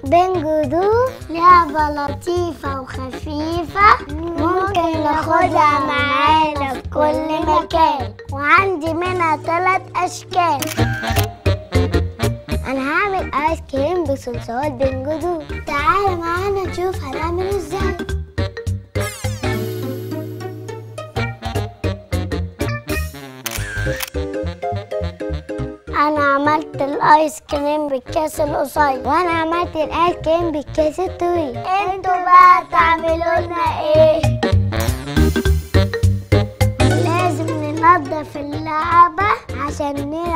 بنجدو لعبة لطيفة وخفيفة ممكن ناخدها معانا في كل مكان وعندي منها ثلاث أشكال أنا هعمل آيس كريم بصلصال بنجدو تعالى معانا نشوف هنعمله ازاي انا عملت الايس كريم بالكاس القصير وانا عملت الايس كريم بالكاس الطويل انتوا بقى تعملوا لنا ايه لازم ننضف اللعبة عشان